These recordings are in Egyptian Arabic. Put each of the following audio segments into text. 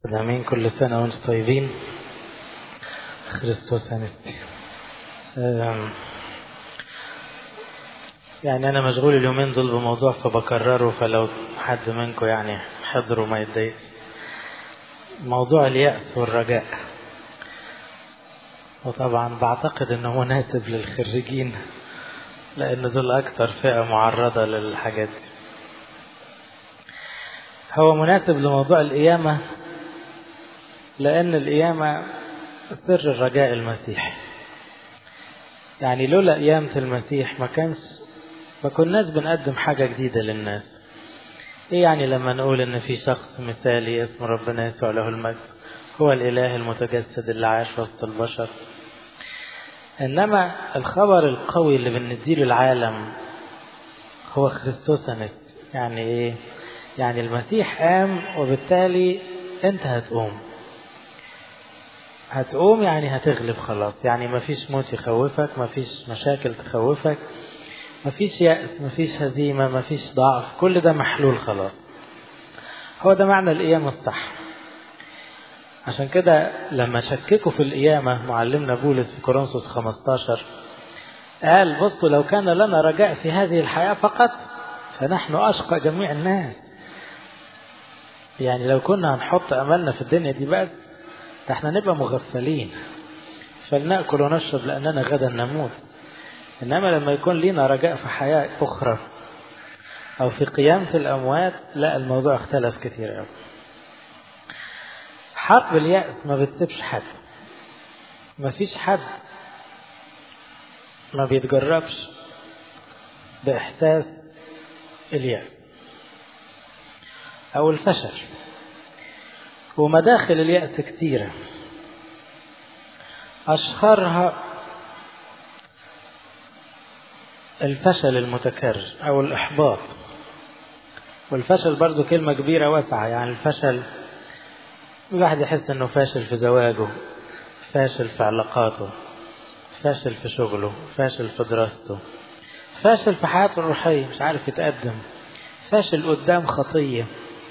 امين كل سنه وانتم طيبين خريستوس انستي يعني انا مشغول اليومين دول بموضوع فبكرره فلو حد منكم يعني حضروا ما يتضايقش موضوع اليأس والرجاء وطبعا بعتقد انه مناسب للخريجين لان دول اكتر فئة معرضة للحاجات دي هو مناسب لموضوع القيامة لأن القيامة سر الرجاء المسيح يعني لولا قيامة المسيح ما كانش ما كناش بنقدم حاجة جديدة للناس ايه يعني لما نقول ان في شخص مثالي اسمه ربنا يسوع له المجد هو الاله المتجسد اللي عاش وسط البشر انما الخبر القوي اللي بنديه للعالم هو خريستوس انست يعني ايه يعني المسيح قام وبالتالي انت هتقوم هتقوم يعني هتغلب خلاص يعني مفيش موت يخوفك مفيش مشاكل تخوفك مفيش يأس مفيش هزيمة مفيش ضعف كل ده محلول خلاص هو ده معنى القيامة الصح عشان كده لما شككوا في القيامة معلمنا بولس في كورنثوس 15 قال بصوا لو كان لنا رجاء في هذه الحياة فقط فنحن أشقى جميع الناس يعني لو كنا هنحط أملنا في الدنيا دي بس ده احنا نبقى مغفلين فلنأكل ونشرب لأننا غدا نموت إنما لما يكون لنا رجاء في حياة أخرى أو في قيامة الأموات لا الموضوع اختلف كثير أوي حرب اليأس ما بتسيبش حد ما فيش حد ما بيتجربش بإحساس اليأس أو الفشل ومداخل اليأس كتيرة أشهرها الفشل المتكرر أو الإحباط والفشل برضو كلمة كبيرة واسعة يعني الفشل الواحد يحس انه فاشل في زواجه فاشل في علاقاته فاشل في شغله فاشل في دراسته فاشل في حياته الروحية مش عارف يتقدم فاشل قدام خطية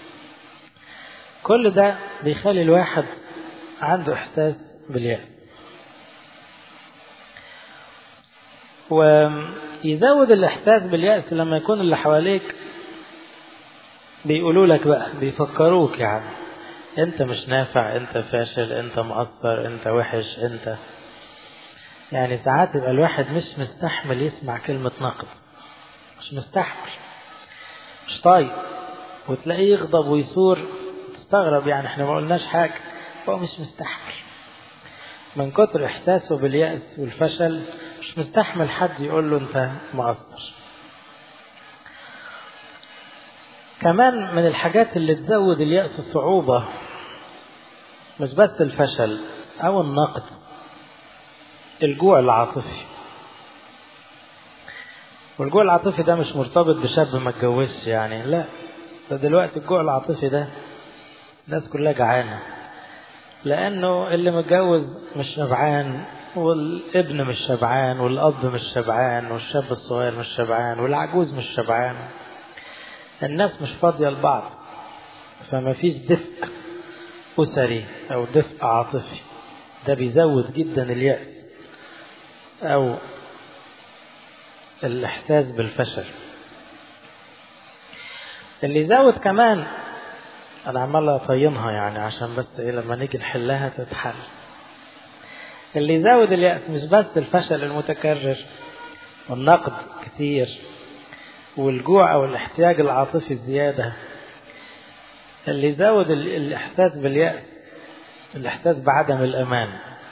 كل ده بيخلي الواحد عنده إحساس باليأس ويزود الإحساس باليأس لما يكون اللي حواليك بيقولوا لك بقى بيفكروك يعني انت مش نافع انت فاشل انت مقصر انت وحش انت يعني ساعات يبقى الواحد مش مستحمل يسمع كلمة نقد مش مستحمل مش طايق وتلاقيه يغضب ويثور تستغرب يعني احنا ما قلناش حاجة هو مش مستحمل من كتر احساسه باليأس والفشل مش مستحمل حد يقول له انت مقصر كمان من الحاجات اللي تزود اليأس صعوبة مش بس الفشل أو النقد الجوع العاطفي والجوع العاطفي ده مش مرتبط بشاب ما اتجوزش يعني لا ده دلوقتي الجوع العاطفي ده الناس كلها جعانة لأنه اللي متجوز مش شبعان والابن مش شبعان والأب مش شبعان والشاب الصغير مش شبعان والعجوز مش شبعان الناس مش فاضية لبعض فما فيش دفء أسري أو دفء عاطفي ده بيزود جدا اليأس أو الإحساس بالفشل اللي يزود كمان أنا عمال أطينها يعني عشان بس إيه لما نيجي نحلها تتحل اللي يزود اليأس مش بس الفشل المتكرر والنقد كتير والجوع أو الاحتياج العاطفي الزيادة اللي يزود الإحساس باليأس الإحساس بعدم الأمان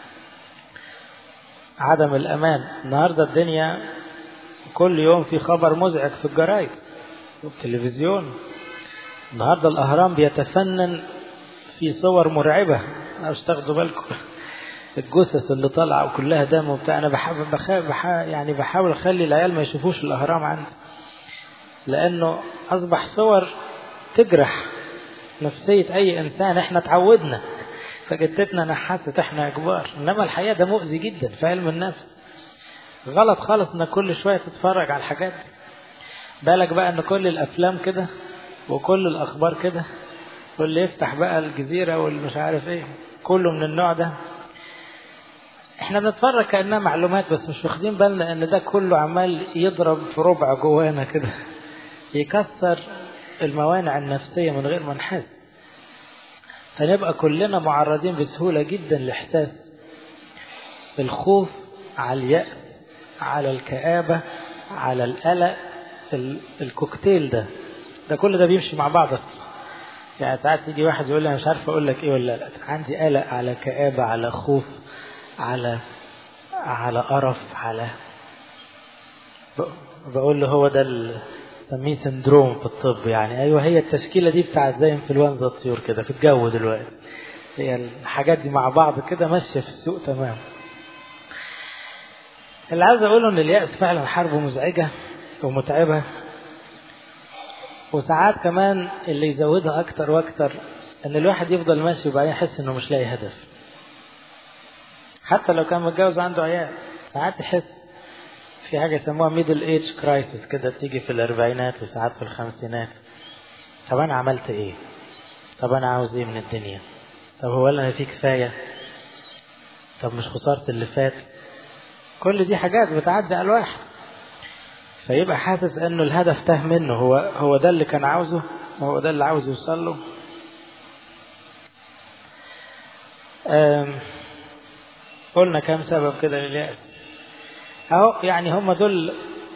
عدم الأمان النهاردة الدنيا كل يوم في خبر مزعج في الجرايد والتلفزيون النهاردة الأهرام بيتفنن في صور مرعبة مش تاخدوا بالكم الجثث اللي طالعة وكلها دم وبتاع أنا بحاول بحاول يعني بحاول أخلي العيال ما يشوفوش الأهرام عندي لأنه أصبح صور تجرح نفسية أي إنسان إحنا تعودنا فجدتنا نحست إحنا كبار إنما الحقيقة ده مؤذي جدا في علم النفس غلط خالص إنك كل شوية تتفرج على الحاجات دي بالك بقى إن كل الأفلام كده وكل الأخبار كده واللي يفتح بقى الجزيرة واللي مش عارف ايه كله من النوع ده احنا بنتفرج كأنها معلومات بس مش واخدين بالنا ان ده كله عمال يضرب في ربع جوانا كده يكسر الموانع النفسية من غير ما نحس فنبقى كلنا معرضين بسهولة جدا لإحساس الخوف على اليأس على الكآبة على القلق الكوكتيل ده ده كل ده بيمشي مع بعض اصلا يعني ساعات يجي واحد يقول لي انا مش عارف اقول لك ايه ولا لا عندي قلق على كآبة على خوف على على قرف على بقول له هو ده سميه سندروم في الطب يعني ايوه هي التشكيله دي بتاعت زي انفلونزا الطيور كده في الجو دلوقتي هي الحاجات دي مع بعض كده ماشيه في السوق تمام اللي عايز اقوله ان اليأس فعلا حرب مزعجه ومتعبه وساعات كمان اللي يزودها اكتر واكتر ان الواحد يفضل ماشي وبعدين يحس انه مش لاقي هدف حتى لو كان متجوز وعنده عيال ساعات يحس في حاجة يسموها ميدل ايج كرايسيس كده تيجي في الأربعينات وساعات في الخمسينات طب أنا عملت إيه؟ طب أنا عاوز إيه من الدنيا؟ طب هو أنا في كفاية؟ طب مش خسارة اللي فات؟ كل دي حاجات بتعدي على الواحد فيبقى حاسس انه الهدف تاه منه هو هو ده اللي كان عاوزه هو ده اللي عاوز يوصل له قلنا كام سبب كده لليأس أهو يعني هم دول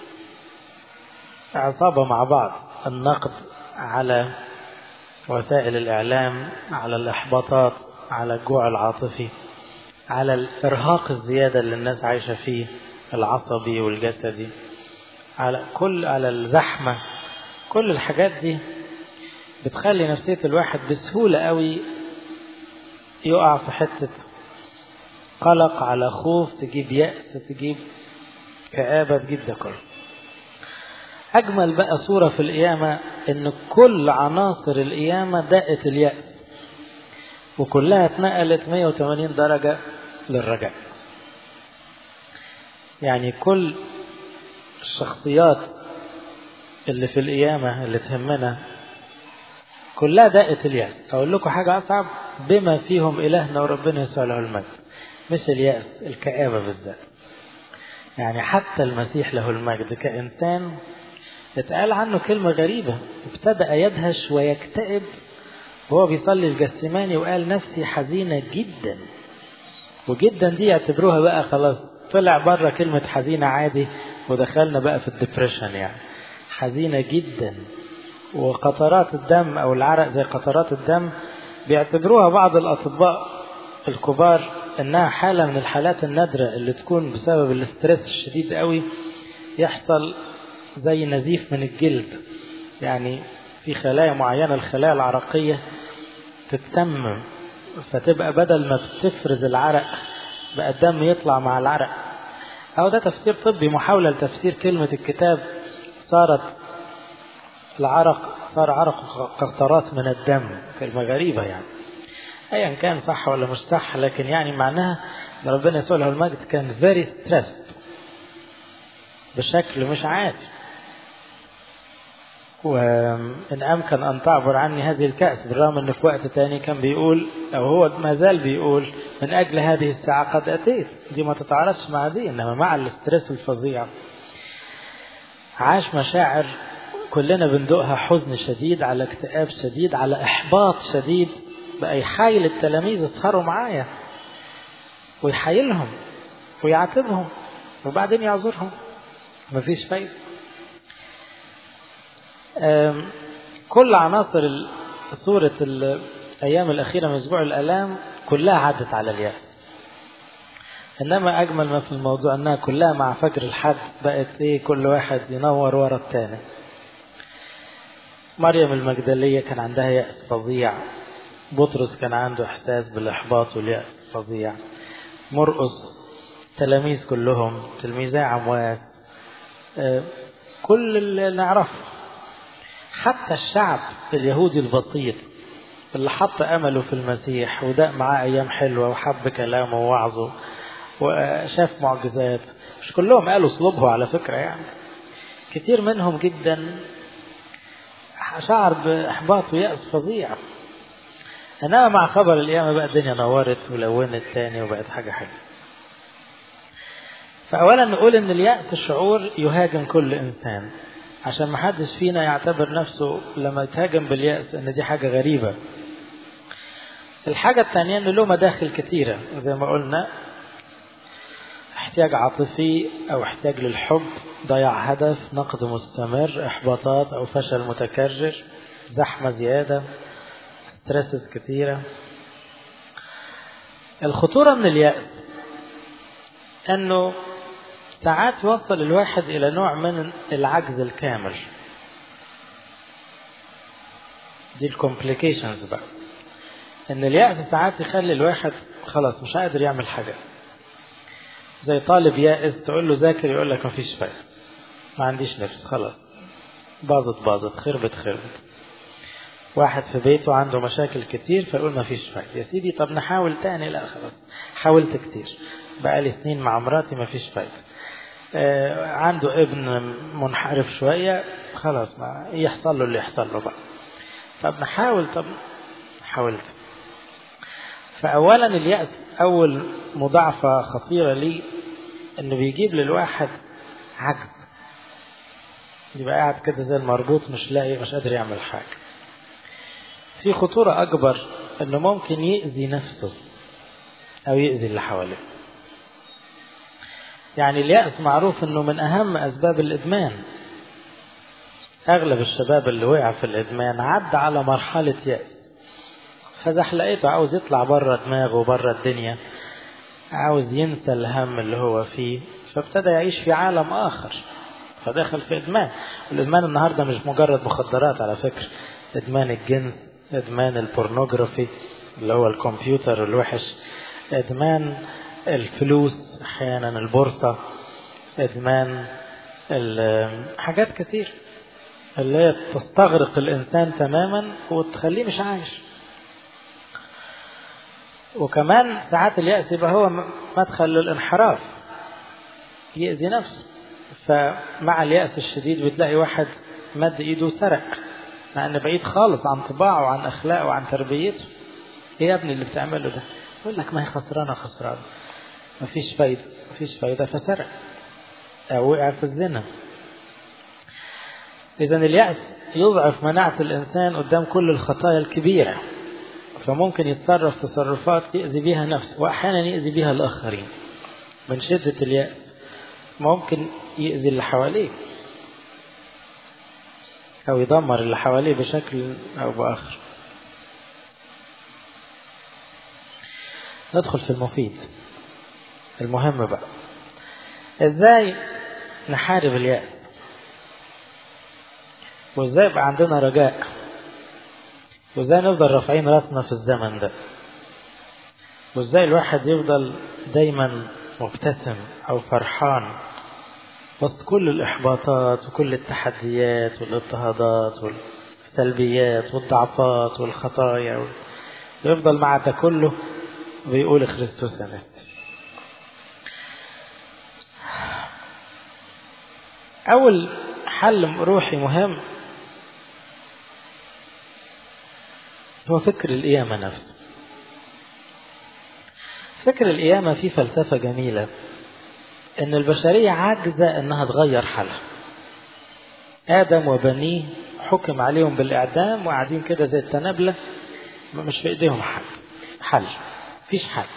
عصابة مع بعض النقد على وسائل الإعلام على الإحباطات على الجوع العاطفي على الإرهاق الزيادة اللي الناس عايشة فيه العصبي والجسدي على كل على الزحمة كل الحاجات دي بتخلي نفسية الواحد بسهولة قوي يقع في حتة قلق على خوف تجيب يأس تجيب كآبة تجيب ده كله أجمل بقى صورة في القيامة إن كل عناصر القيامة دقت اليأس وكلها اتنقلت 180 درجة للرجاء يعني كل الشخصيات اللي في القيامة اللي تهمنا كلها دقت اليأس أقول لكم حاجة أصعب بما فيهم إلهنا وربنا يسوع له المجد مش اليأس الكآبة بالذات يعني حتى المسيح له المجد كإنسان اتقال عنه كلمة غريبة ابتدأ يدهش ويكتئب وهو بيصلي الجسماني وقال نفسي حزينة جدا وجدا دي يعتبروها بقى خلاص طلع بره كلمة حزينة عادي ودخلنا بقى في الدبريشن يعني حزينة جدا وقطرات الدم أو العرق زي قطرات الدم بيعتبروها بعض الأطباء الكبار إنها حالة من الحالات النادرة اللي تكون بسبب الاسترس الشديد قوي يحصل زي نزيف من الجلد يعني في خلايا معينة الخلايا العرقية تتسمم فتبقى بدل ما بتفرز العرق بقى الدم يطلع مع العرق أو ده تفسير طبي محاولة لتفسير كلمة الكتاب صارت العرق صار عرق قطرات من الدم كلمة غريبة يعني أيا كان صح ولا مش صح لكن يعني معناها ان ربنا يسوع له المجد كان فيري ستريس بشكل مش عادي وإن أمكن أن تعبر عني هذه الكأس بالرغم أنه في وقت تاني كان بيقول أو هو ما زال بيقول من أجل هذه الساعة قد أتيت دي ما تتعارضش مع دي إنما مع الاسترس الفظيع عاش مشاعر كلنا بندقها حزن شديد على اكتئاب شديد على إحباط شديد بقى يحايل التلاميذ يسهروا معايا ويحايلهم ويعاتبهم وبعدين يعذرهم مفيش فايدة كل عناصر صورة الأيام الأخيرة من أسبوع الآلام كلها عدت على اليأس إنما أجمل ما في الموضوع أنها كلها مع فجر الحد بقت إيه كل واحد ينور ورا التاني مريم المجدلية كان عندها يأس فظيع بطرس كان عنده إحساس بالإحباط واليأس فظيع مرقص تلاميذ كلهم تلميذي عمواس كل اللي نعرفه حتى الشعب اليهودي البسيط اللي حط أمله في المسيح وداق معاه أيام حلوة وحب كلامه ووعظه وشاف معجزات مش كلهم قالوا اصلبه على فكرة يعني كتير منهم جدا شعر بإحباط ويأس فظيع انما مع خبر القيامه بقى الدنيا نورت ولونت تاني وبقت حاجه حلوه فأولا نقول إن اليأس شعور يهاجم كل إنسان عشان ما حدش فينا يعتبر نفسه لما يتهاجم باليأس إن دي حاجة غريبة الحاجة الثانية إن له مداخل كتيرة زي ما قلنا احتياج عاطفي أو احتياج للحب ضياع هدف نقد مستمر إحباطات أو فشل متكرر زحمة زيادة ستريسز كتيرة الخطورة من اليأس أنه ساعات يوصل الواحد إلى نوع من العجز الكامل دي الكومبليكيشنز بقى ان اليأس ساعات يخلي الواحد خلاص مش قادر يعمل حاجة زي طالب يائس تقول له ذاكر يقول لك مفيش فايدة ما عنديش نفس خلاص باظت باظت خربت خربت واحد في بيته عنده مشاكل كتير فيقول مفيش فايدة يا سيدي طب نحاول تاني لا خلاص حاولت كتير بقالي سنين مع مراتي مفيش فايدة آه عنده ابن منحرف شوية خلاص ما يحصل له اللي يحصل له بقى طب نحاول طب حاولت فأولا اليأس أول مضاعفة خطيرة لي إنه بيجيب للواحد عجز يبقى قاعد كده زي المربوط مش لاقي مش قادر يعمل حاجة في خطورة أكبر إنه ممكن يأذي نفسه أو يأذي اللي حواليه يعني اليأس معروف إنه من أهم أسباب الإدمان أغلب الشباب اللي وقع في الإدمان عدى على مرحلة يأس فزحلقته عاوز يطلع بره دماغه وبره الدنيا عاوز ينسى الهم اللي هو فيه فابتدى يعيش في عالم آخر فدخل في إدمان الإدمان النهاردة مش مجرد مخدرات على فكرة إدمان الجنس إدمان البورنوغرافي اللي هو الكمبيوتر الوحش إدمان الفلوس أحيانا البورصة إدمان حاجات كتير اللي هي تستغرق الإنسان تماما وتخليه مش عايش وكمان ساعات اليأس يبقى هو مدخل للانحراف يأذي نفسه فمع اليأس الشديد بتلاقي واحد مد ايده وسرق مع انه بعيد خالص عن طباعه وعن اخلاقه وعن تربيته ايه يا ابني اللي بتعمله ده يقول لك ما هي خسرانه خسرانه مفيش فايده مفيش فايده فسرق او وقع في الزنا اذا اليأس يضعف مناعة الانسان قدام كل الخطايا الكبيرة فممكن يتصرف تصرفات يأذي بها نفسه وأحيانا يأذي بها الآخرين من شدة اليأس ممكن يأذي اللي حواليه أو يدمر اللي حواليه بشكل أو بآخر ندخل في المفيد المهم بقى ازاي نحارب اليأس وازاي يبقى عندنا رجاء وازاي نفضل رافعين راسنا في الزمن ده وازاي الواحد يفضل دايما مبتسم او فرحان وسط كل الاحباطات وكل التحديات والاضطهادات والسلبيات والضعفات والخطايا ويفضل مع ده كله بيقول خريستوس انستي اول حل روحي مهم هو فكر القيامة نفسه فكر القيامة فيه فلسفة جميلة إن البشرية عاجزة إنها تغير حالها آدم وبنيه حكم عليهم بالإعدام وقاعدين كده زي التنابلة مش في إيديهم حل حل مفيش حل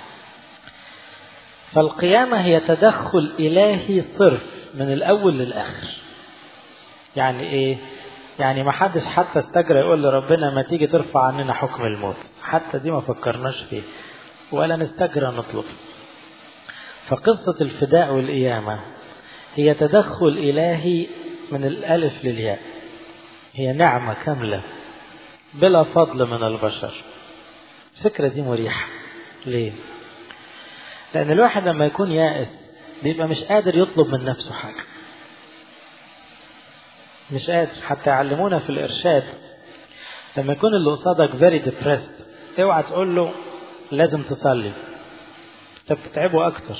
فالقيامة هي تدخل إلهي صرف من الأول للآخر يعني إيه؟ يعني ما حدش حتى استجرى يقول لربنا ما تيجي ترفع عننا حكم الموت حتى دي ما فكرناش فيه ولا نستجرى نطلب فقصة الفداء والقيامة هي تدخل إلهي من الألف للياء هي نعمة كاملة بلا فضل من البشر الفكرة دي مريحة ليه؟ لأن الواحد لما يكون يائس بيبقى مش قادر يطلب من نفسه حاجة مش قادر حتى يعلمونا في الإرشاد لما يكون اللي قصادك very depressed اوعى تقول له لازم تصلي انت بتتعبه أكتر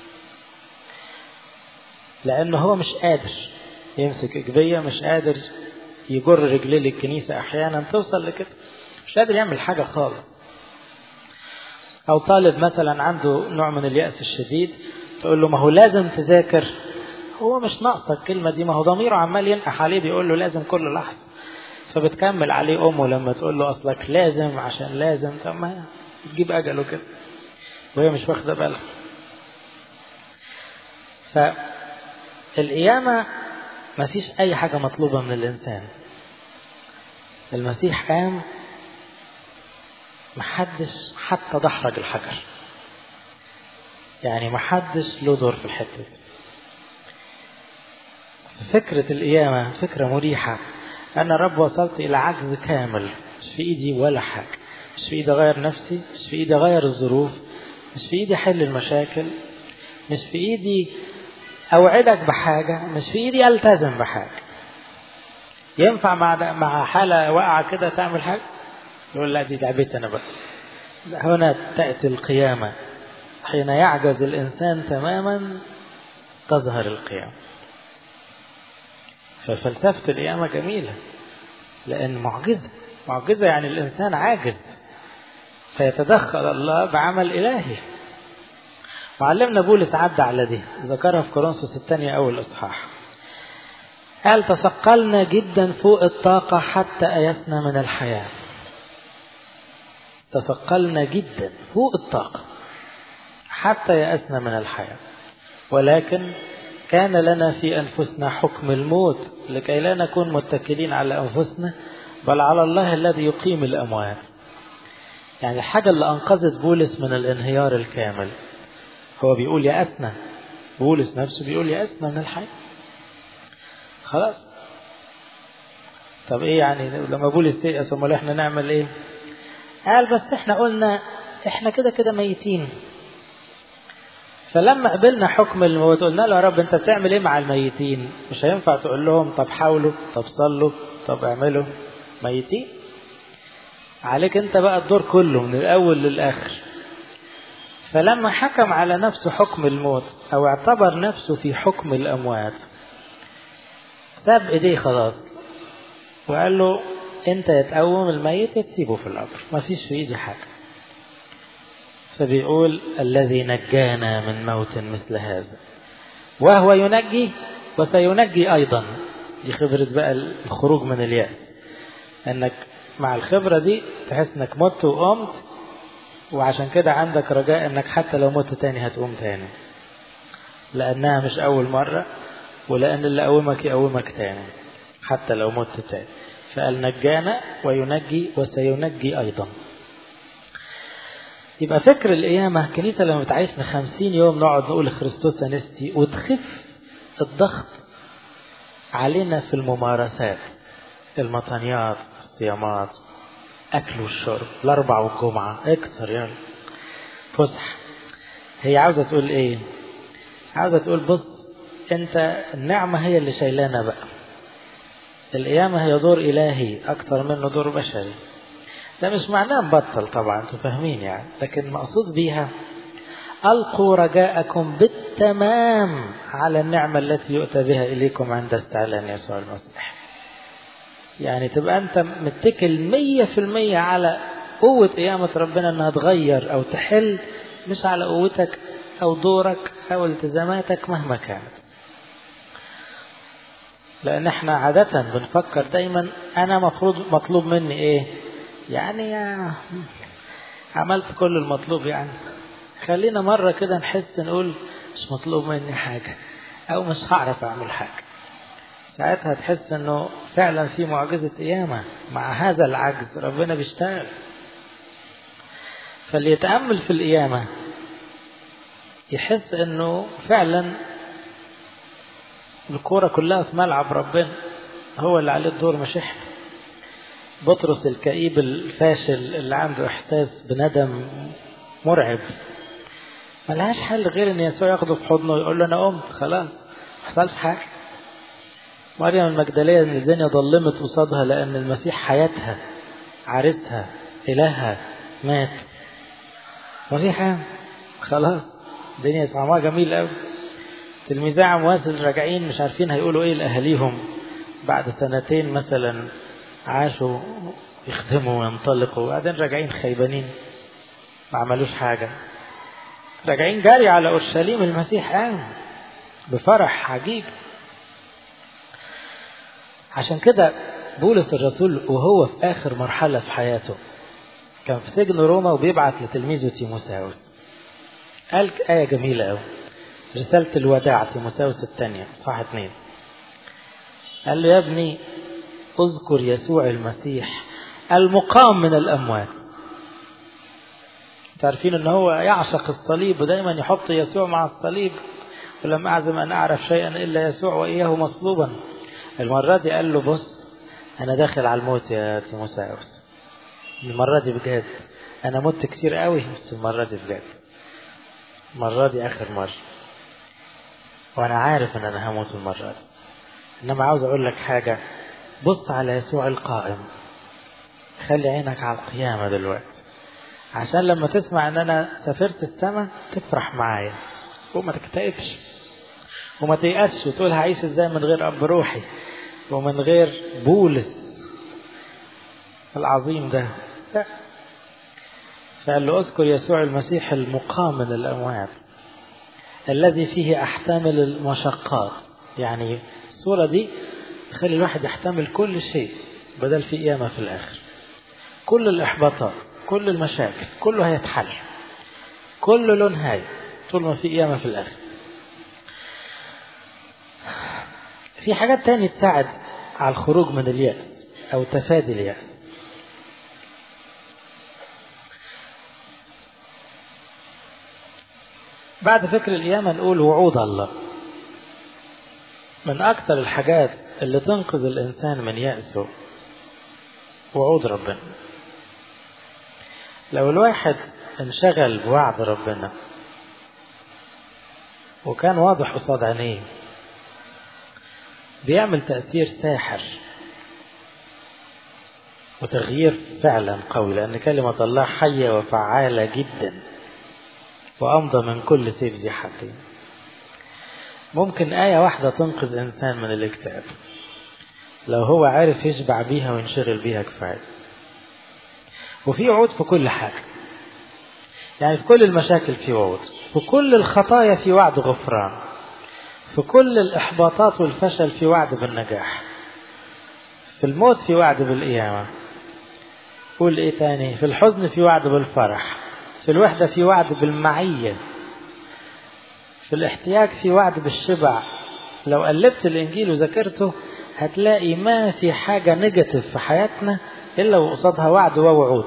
لأنه هو مش قادر يمسك إجبية مش قادر يجر رجليه للكنيسة أحيانا توصل لكده مش قادر يعمل حاجة خالص أو طالب مثلا عنده نوع من اليأس الشديد تقول له ما هو لازم تذاكر هو مش ناقصه الكلمة دي ما هو ضميره عمال ينقح عليه بيقول له لازم كل لحظة فبتكمل عليه أمه لما تقول له أصلك لازم عشان لازم طب ما تجيب أجله كده وهي مش واخدة بالها فالقيامة ما فيش أي حاجة مطلوبة من الإنسان المسيح قام محدش حتى دحرج الحجر يعني محدش له دور في الحتة دي فكرة القيامة فكرة مريحة أنا رب وصلت إلى عجز كامل مش في إيدي ولا حاجة مش في إيدي أغير نفسي مش في إيدي أغير الظروف مش في إيدي أحل المشاكل مش في إيدي أوعدك بحاجة مش في إيدي ألتزم بحاجة ينفع مع مع حالة واقعة كده تعمل حاجة؟ يقول لا دي لعبتي أنا بقى هنا تأتي القيامة حين يعجز الإنسان تماما تظهر القيامة ففلسفة القيامة جميلة لأن معجزة معجزة يعني الإنسان عاجز فيتدخل الله بعمل إلهي معلمنا بولس عدى على دي ذكرها في كورنثوس الثانية أول إصحاح قال تثقلنا جدا فوق الطاقة حتى أيسنا من الحياة تثقلنا جدا فوق الطاقة حتى يأسنا من الحياة ولكن كان لنا في أنفسنا حكم الموت لكي لا نكون متكلين على أنفسنا بل على الله الذي يقيم الأموات يعني الحاجة اللي أنقذت بولس من الانهيار الكامل هو بيقول يأسنا بولس نفسه بيقول يأسنا من الحياة خلاص طب ايه يعني لما بولس يأس امال احنا نعمل ايه قال بس احنا قلنا احنا كده كده ميتين فلما قبلنا حكم الموت قلنا له يا رب انت بتعمل ايه مع الميتين مش هينفع تقول لهم طب حاولوا طب صلوا طب اعملوا ميتين عليك انت بقى الدور كله من الاول للاخر فلما حكم على نفسه حكم الموت او اعتبر نفسه في حكم الاموات ساب ايديه خلاص وقال له انت يتقوم الميت تسيبه في القبر ما فيش في ايدي حاجه فبيقول الذي نجانا من موت مثل هذا وهو ينجي وسينجي ايضا دي خبرة بقى الخروج من اليأس انك مع الخبرة دي تحس انك مت وقمت وعشان كده عندك رجاء انك حتى لو مت تاني هتقوم تاني لانها مش اول مرة ولان اللي قومك يقومك تاني حتى لو مت تاني فقال نجانا وينجي وسينجي ايضا يبقى فكر القيامة الكنيسة لما بتعيشنا خمسين يوم نقعد نقول خريستوس أنستي وتخف الضغط علينا في الممارسات المطانيات الصيامات أكل والشرب الأربع والجمعة اكسر يعني فسح هي عاوزة تقول إيه عاوزة تقول بص أنت النعمة هي اللي شايلانا بقى القيامة هي دور إلهي أكثر منه دور بشري ده مش معناه نبطل طبعا انتوا فاهمين يعني لكن مقصود بيها ألقوا رجاءكم بالتمام على النعمة التي يؤتى بها إليكم عند استعلان يسوع المسيح يعني تبقى أنت متكل مية في المية على قوة قيامة ربنا أنها تغير أو تحل مش على قوتك أو دورك أو التزاماتك مهما كانت لأن احنا عادة بنفكر دايما أنا مفروض مطلوب مني إيه يعني يا عملت كل المطلوب يعني خلينا مرة كده نحس نقول مش مطلوب مني حاجة أو مش هعرف أعمل حاجة ساعتها تحس إنه فعلا في معجزة قيامة مع هذا العجز ربنا بيشتغل فاللي يتأمل في القيامة يحس إنه فعلا الكورة كلها في ملعب ربنا هو اللي عليه الدور مش احنا بطرس الكئيب الفاشل اللي عنده احساس بندم مرعب ملهاش حل غير ان يسوع ياخده في حضنه ويقول له انا قمت خلاص ما حصلش حاجه مريم المجدليه ان الدنيا ظلمت قصادها لان المسيح حياتها عريسها الهها مات ما في حاجه خلاص الدنيا طعمها جميل قوي تلميذي عمواس راجعين مش عارفين هيقولوا ايه لاهاليهم بعد سنتين مثلا عاشوا يخدموا وينطلقوا وبعدين راجعين خيبانين ما عملوش حاجة راجعين جري على أورشليم المسيح قام بفرح عجيب عشان كده بولس الرسول وهو في آخر مرحلة في حياته كان في سجن روما وبيبعت لتلميذه تيموساوس قال آية جميلة أوي رسالة الوداع تيموساوس الثانية صح اتنين قال له يا ابني اذكر يسوع المسيح المقام من الأموات تعرفين ان هو يعشق الصليب ودايما يحط يسوع مع الصليب ولم أعزم أن أعرف شيئا إلا يسوع وإياه مصلوبا المرة دي قال له بص أنا داخل على الموت يا تيموساوس المرة دي بجد أنا مت كتير قوي بس المرة دي بجد المرة دي آخر مرة وأنا عارف إن أنا هموت المرة دي إنما عاوز أقول لك حاجة بص على يسوع القائم خلي عينك على القيامة دلوقتي عشان لما تسمع إن أنا سافرت السماء تفرح معايا وما تكتئبش وما تيأسش وتقول هعيش ازاي من غير أب روحي ومن غير بولس العظيم ده لا فقال له اذكر يسوع المسيح المقام من الأموات الذي فيه أحتمل المشقات يعني الصورة دي تخلي الواحد يحتمل كل شيء بدل في قيامة في الآخر كل الإحباطات كل المشاكل كله هيتحل كله له نهاية طول ما في قيامة في الآخر في حاجات تانية تساعد على الخروج من اليأس أو تفادي اليأس بعد فكر القيامة نقول وعود الله من أكثر الحاجات اللي تنقذ الإنسان من يأسه وعود ربنا لو الواحد انشغل بوعد ربنا وكان واضح قصاد عينيه بيعمل تأثير ساحر وتغيير فعلا قوي لأن كلمة الله حية وفعالة جدا وأمضى من كل سيف ذي حدين ممكن آية واحدة تنقذ إنسان من الاكتئاب لو هو عارف يشبع بيها وينشغل بيها كفاية وفي وعود في كل حاجة يعني في كل المشاكل في وعود في كل الخطايا في وعد غفران في كل الإحباطات والفشل في وعد بالنجاح في الموت في وعد بالقيامة قول إيه تاني في الحزن في وعد بالفرح في الوحدة في وعد بالمعية في الاحتياج في وعد بالشبع لو قلبت الإنجيل وذاكرته هتلاقي ما في حاجة نيجاتيف في حياتنا إلا وقصادها وعد ووعود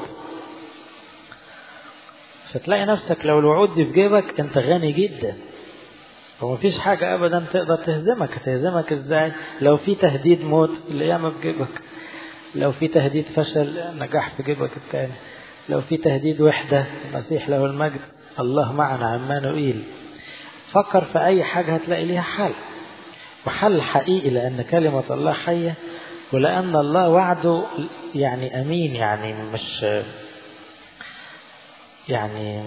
فتلاقي نفسك لو الوعود دي في جيبك انت غني جدا ومفيش حاجة أبدا تقدر تهزمك تهزمك ازاي لو في تهديد موت القيامة في جيبك لو في تهديد فشل نجاح في جيبك التاني لو في تهديد وحدة المسيح له المجد الله معنا عمانوئيل فكر في أي حاجة هتلاقي ليها حل وحل حقيقي لأن كلمة الله حية ولأن الله وعده يعني أمين يعني مش يعني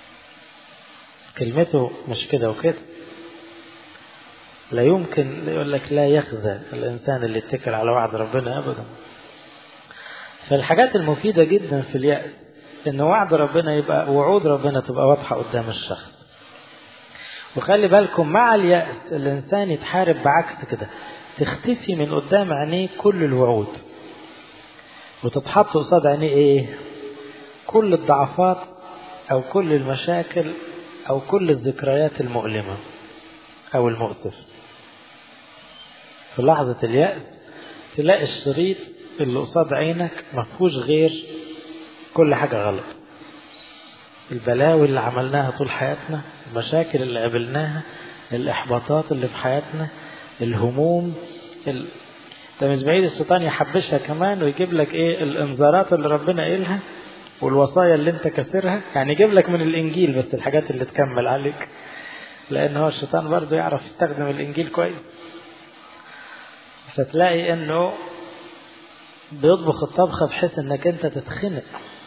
كلمته مش كده وكده لا يمكن يقول لك لا يخزى الإنسان اللي يتكل على وعد ربنا أبدا فالحاجات المفيدة جدا في اليأس إن وعد ربنا يبقى وعود ربنا تبقى واضحة قدام الشخص وخلي بالكم مع اليأس الإنسان يتحارب بعكس كده تختفي من قدام عينيه كل الوعود وتتحط قصاد عينيه ايه كل الضعفات او كل المشاكل او كل الذكريات المؤلمة او المؤسف في لحظة اليأس تلاقي الشريط اللي قصاد عينك ما فيهوش غير كل حاجة غلط البلاوي اللي عملناها طول حياتنا المشاكل اللي قابلناها الإحباطات اللي في حياتنا الهموم ال... ده مش بعيد الشيطان يحبشها كمان ويجيب لك ايه الانذارات اللي ربنا قايلها والوصايا اللي انت كسرها يعني يجيب لك من الانجيل بس الحاجات اللي تكمل عليك لان هو الشيطان برضه يعرف يستخدم الانجيل كويس فتلاقي انه بيطبخ الطبخه بحيث انك انت تتخنق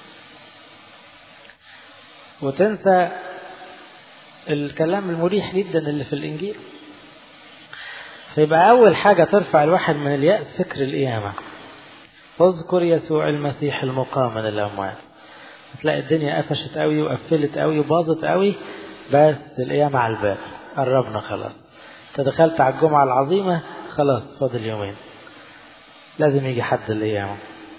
وتنسى الكلام المريح جدا اللي في الانجيل فيبقى أول حاجة ترفع الواحد من اليأس فكر القيامة اذكر يسوع المسيح المقام من الأموات تلاقي الدنيا قفشت قوي وقفلت قوي وباظت قوي بس القيامة على الباب قربنا خلاص انت دخلت على الجمعة العظيمة خلاص فاضل يومين لازم يجي حد القيامة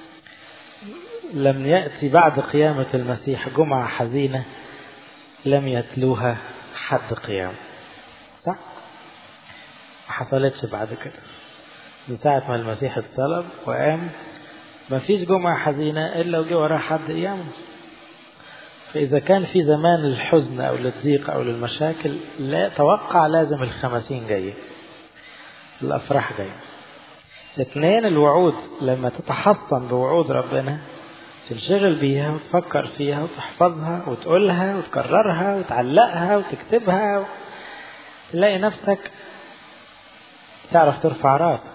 لم يأتي بعد قيامة المسيح جمعة حزينة لم يتلوها حد قيام صح؟ ما حصلتش بعد كده من ساعة ما المسيح اتصلب وقام ما فيش جمعة حزينة إلا وجه وراها حد قيامه فإذا كان في زمان للحزن أو للضيق أو للمشاكل لا توقع لازم الخمسين جاية الأفراح جاية اثنين الوعود لما تتحصن بوعود ربنا تنشغل بيها وتفكر فيها وتحفظها وتقولها وتكررها وتعلقها وتكتبها تلاقي نفسك تعرف ترفع راسك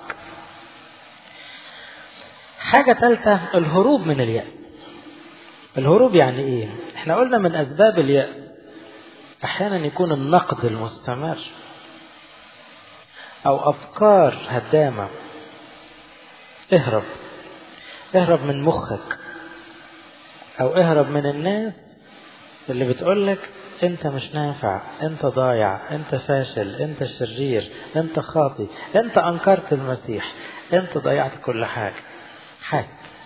حاجة ثالثة الهروب من اليأس الهروب يعني ايه احنا قلنا من اسباب اليأس احيانا يكون النقد المستمر او افكار هدامة اهرب اهرب من مخك او اهرب من الناس اللي بتقولك انت مش نافع انت ضايع انت فاشل انت شرير انت خاطي انت انكرت المسيح انت ضيعت كل حاجة حاج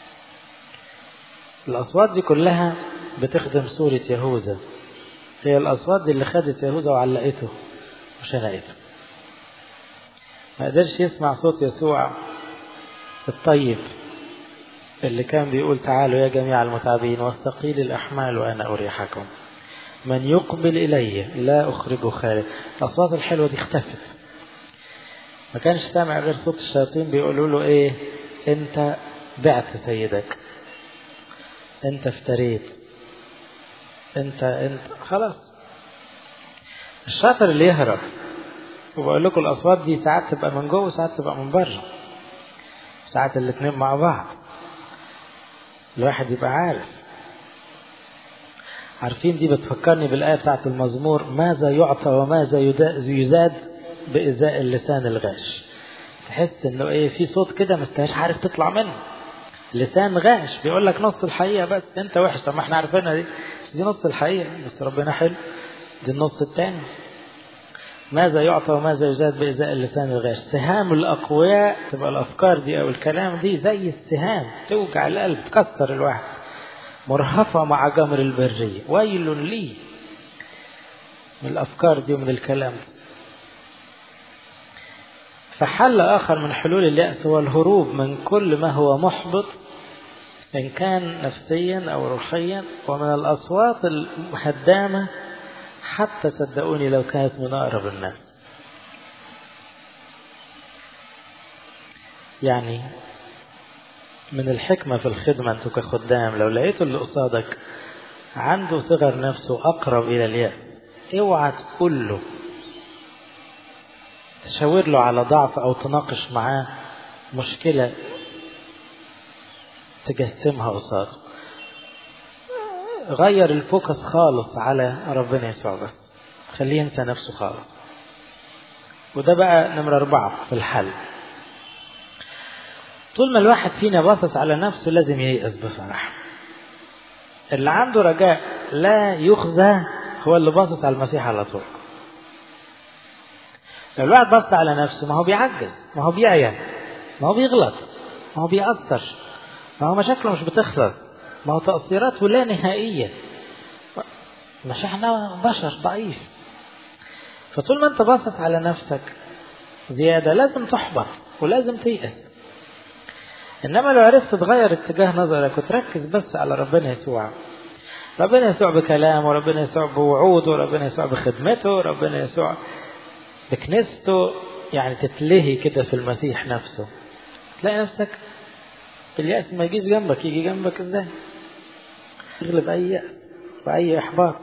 الأصوات دي كلها بتخدم سورة يهوذا هي الأصوات دي اللي خدت يهوذا وعلقته وشنقته ما قدرش يسمع صوت يسوع الطيب اللي كان بيقول تعالوا يا جميع المتعبين والثقيل الأحمال وأنا أريحكم من يقبل إلي لا أخرجه خارج الأصوات الحلوة دي اختفت ما كانش سامع غير صوت الشياطين بيقولوا له إيه أنت بعت سيدك أنت افتريت أنت أنت خلاص الشاطر اللي يهرب وبقول لكم الأصوات دي ساعات تبقى من جوه وساعات تبقى من بره ساعات الاتنين مع بعض الواحد يبقى عارف عارفين دي بتفكرني بالآية بتاعت المزمور ماذا يعطى وماذا يزاد بإزاء اللسان الغاش تحس انه ايه في صوت كده ما انتش عارف تطلع منه لسان غاش بيقول لك نص الحقيقة بس انت وحش طب ما احنا عارفينها دي بس دي نص الحقيقة بس ربنا حلو دي النص التاني ماذا يعطى وماذا يزاد بإزاء اللسان الغاش سهام الأقوياء تبقى الأفكار دي أو الكلام دي زي السهام توجع القلب تكسر الواحد مرهفة مع جمر البرية ويل لي من الأفكار دي ومن الكلام ده فحل آخر من حلول اليأس هو الهروب من كل ما هو محبط إن كان نفسيا أو روحيا ومن الأصوات الهدامة حتى صدقوني لو كانت من أقرب الناس يعني من الحكمة في الخدمة أنتوا كخدام لو لقيتوا اللي قصادك عنده صغر نفسه أقرب إلى اليأس اوعى تقول له تشاور له على ضعف أو تناقش معاه مشكلة تجسمها قصاده غير الفوكس خالص على ربنا يسوع بس خليه ينسى نفسه خالص وده بقى نمرة أربعة في الحل طول ما الواحد فينا باصص على نفسه لازم ييأس بصراحة اللي عنده رجاء لا يخزى هو اللي باصص على المسيح على طول لو الواحد بص على نفسه ما هو بيعجز ما هو بيعيا ما هو بيغلط ما هو بيأثر ما هو مشاكله مش بتخلص ما هو تقصيراته لا نهائية مش احنا بشر ضعيف فطول ما انت باصص على نفسك زيادة لازم تحبط ولازم تيأس انما لو عرفت تغير اتجاه نظرك وتركز بس على ربنا يسوع ربنا يسوع بكلامه وربنا يسوع بوعوده وربنا يسوع بخدمته وربنا يسوع بكنيسته يعني تتلهي كده في المسيح نفسه تلاقي نفسك اليأس ما يجيش جنبك يجي جنبك ازاي تغلب أي يأس وأي إحباط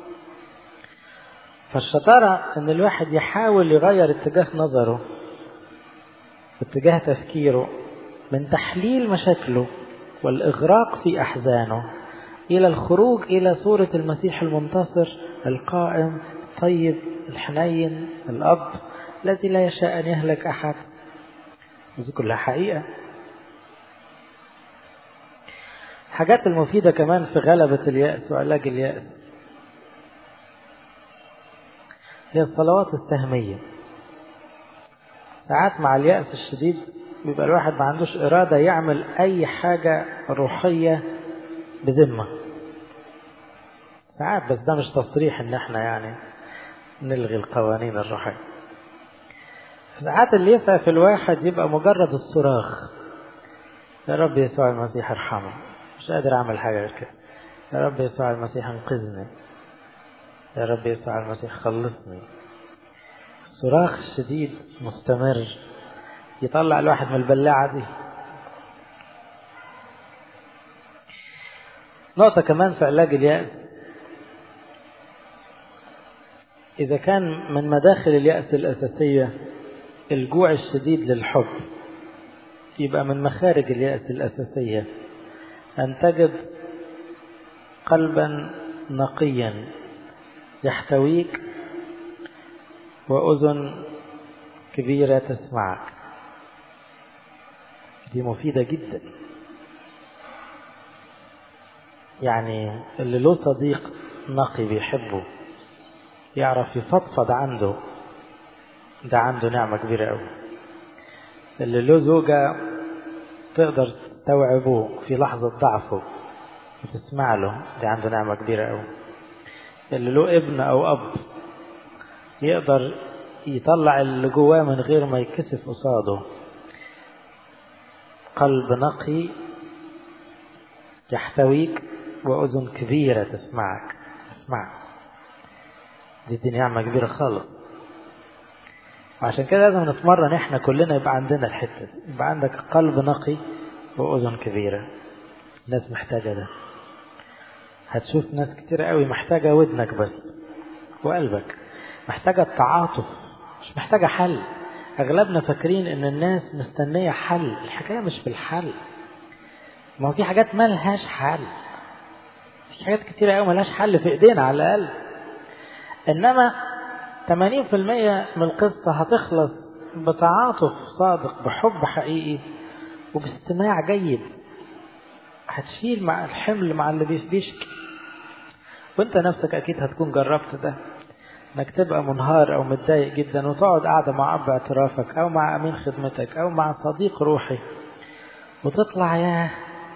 فالشطارة إن الواحد يحاول يغير اتجاه نظره اتجاه تفكيره من تحليل مشاكله والإغراق في أحزانه إلى الخروج إلى صورة المسيح المنتصر القائم الطيب الحنين الأب الذي لا يشاء أن يهلك أحد هذه كلها حقيقة حاجات المفيدة كمان في غلبة اليأس وعلاج اليأس هي الصلوات السهمية ساعات مع اليأس الشديد بيبقى الواحد ما عندوش إرادة يعمل أي حاجة روحية بذمة ساعات بس ده مش تصريح إن احنا يعني نلغي القوانين الروحية ساعات اللي يسعى في الواحد يبقى مجرد الصراخ يا رب يسوع المسيح ارحمه مش قادر اعمل حاجه غير كده يا رب يسوع المسيح انقذني يا رب يسوع المسيح خلصني صراخ شديد مستمر يطلع الواحد من البلاعه دي نقطه كمان في علاج اليأس إذا كان من مداخل اليأس الأساسية الجوع الشديد للحب يبقى من مخارج اليأس الأساسية أن تجد قلبا نقيا يحتويك وأذن كبيرة تسمعك دي مفيدة جدا يعني اللي له صديق نقي بيحبه يعرف يفضفض عنده ده عنده نعمة كبيرة أوي اللي له زوجة تقدر تستوعبه في لحظة ضعفه وتسمع له دي عنده نعمة كبيرة أوي اللي له ابن أو أب يقدر يطلع اللي جواه من غير ما يكسف قصاده قلب نقي يحتويك وأذن كبيرة تسمعك تسمعك دي, دي نعمة كبيرة خالص عشان كده لازم نتمرن احنا كلنا يبقى عندنا الحتة دي يبقى عندك قلب نقي وأذن كبيرة الناس محتاجة ده هتشوف ناس كتير قوي محتاجة ودنك بس وقلبك محتاجة التعاطف مش محتاجة حل أغلبنا فاكرين إن الناس مستنية حل الحكاية مش في الحل ما هو في حاجات مالهاش حل في حاجات كتير قوي مالهاش حل في إيدينا على الأقل إنما 80% من القصة هتخلص بتعاطف صادق بحب حقيقي وباستماع جيد هتشيل مع الحمل مع اللي بيشكي وانت نفسك اكيد هتكون جربت ده انك تبقى منهار او متضايق جدا وتقعد قاعده مع اب اعترافك او مع امين خدمتك او مع صديق روحي وتطلع يا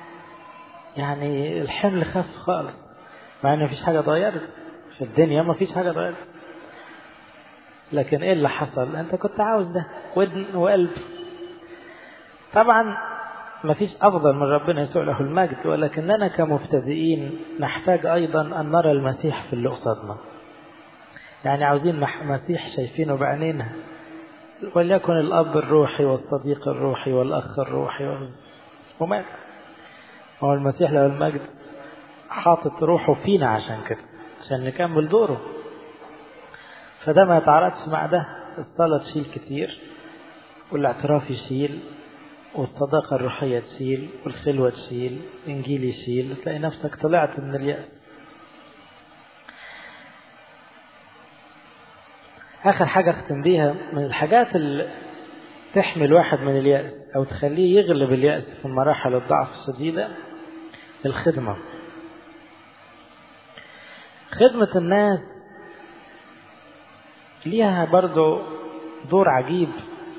يعني الحمل خف خالص مع ان مفيش حاجه اتغيرت في الدنيا مفيش حاجه اتغيرت لكن ايه اللي حصل انت كنت عاوز ده ودن وقلب طبعا مفيش افضل من ربنا يسوع له المجد ولكننا كمبتدئين نحتاج ايضا ان نرى المسيح في اللي قصادنا يعني عاوزين مسيح شايفينه بعينينا وليكن الاب الروحي والصديق الروحي والاخ الروحي وما هو المسيح له المجد حاطط روحه فينا عشان كده عشان نكمل دوره فده ما يتعارضش مع ده الصلاة تشيل كتير والاعتراف يشيل والصداقة الروحية تشيل والخلوة تشيل الإنجيل يشيل تلاقي نفسك طلعت من اليأس آخر حاجة أختم بيها من الحاجات اللي تحمي الواحد من اليأس أو تخليه يغلب اليأس في مراحل الضعف الشديدة الخدمة خدمة الناس ليها برضو دور عجيب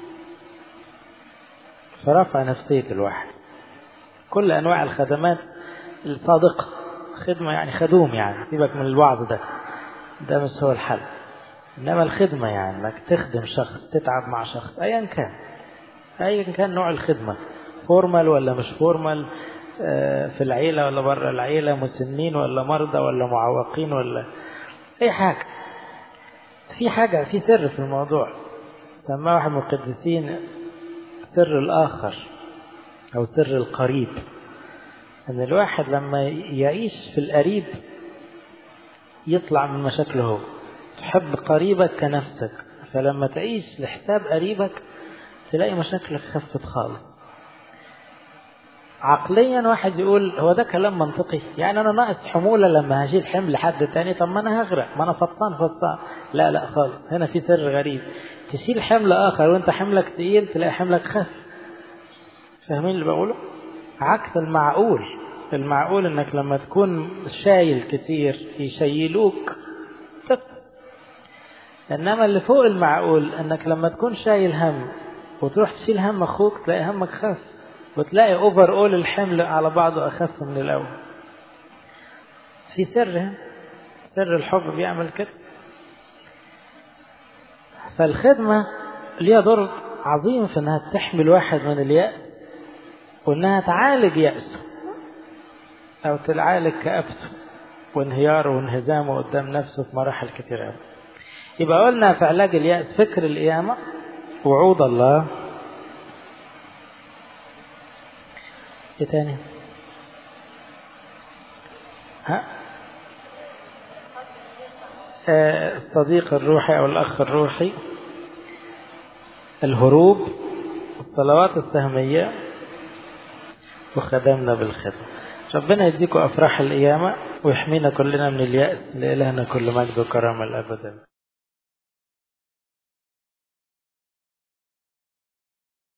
في رفع نفسية الواحد كل أنواع الخدمات الصادقة خدمة يعني خدوم يعني سيبك من الوعظ ده ده مش هو الحل إنما الخدمة يعني إنك تخدم شخص تتعب مع شخص أيا كان أيا كان نوع الخدمة فورمال ولا مش فورمال في العيلة ولا بره العيلة مسنين ولا مرضى ولا معوقين ولا أي حاجة في حاجة في سر في الموضوع سماه واحد من القديسين سر الآخر أو سر القريب أن الواحد لما يعيش في القريب يطلع من مشاكله هو تحب قريبك كنفسك فلما تعيش لحساب قريبك تلاقي مشاكلك خفت خالص عقليا واحد يقول هو ده كلام منطقي يعني انا ناقص حموله لما هشيل حمل حد تاني طب ما انا هغرق ما انا فطان فطان لا لا خالص هنا في سر غريب تشيل حمل اخر وانت حملك تقيل تلاقي حملك خف فاهمين اللي بقوله عكس المعقول المعقول انك لما تكون شايل كتير يشيلوك انما اللي فوق المعقول انك لما تكون شايل هم وتروح تشيل هم اخوك تلاقي همك خف وتلاقي اوفر اول الحمل على بعضه اخف من الاول في سر سر الحب بيعمل كده فالخدمة ليها دور عظيم في انها تحمي الواحد من اليأس وانها تعالج يأسه او تعالج كآبته وانهياره وانهزامه قدام نفسه في مراحل كتير قوي يبقى قلنا في علاج اليأس فكر القيامة وعود الله ايه تاني ها آه الصديق الروحي او الاخ الروحي الهروب الصلوات السهمية وخدمنا بالخدمة ربنا يديكم أفراح القيامة ويحمينا كلنا من اليأس لإلهنا كل مجد وكرامة الأبدا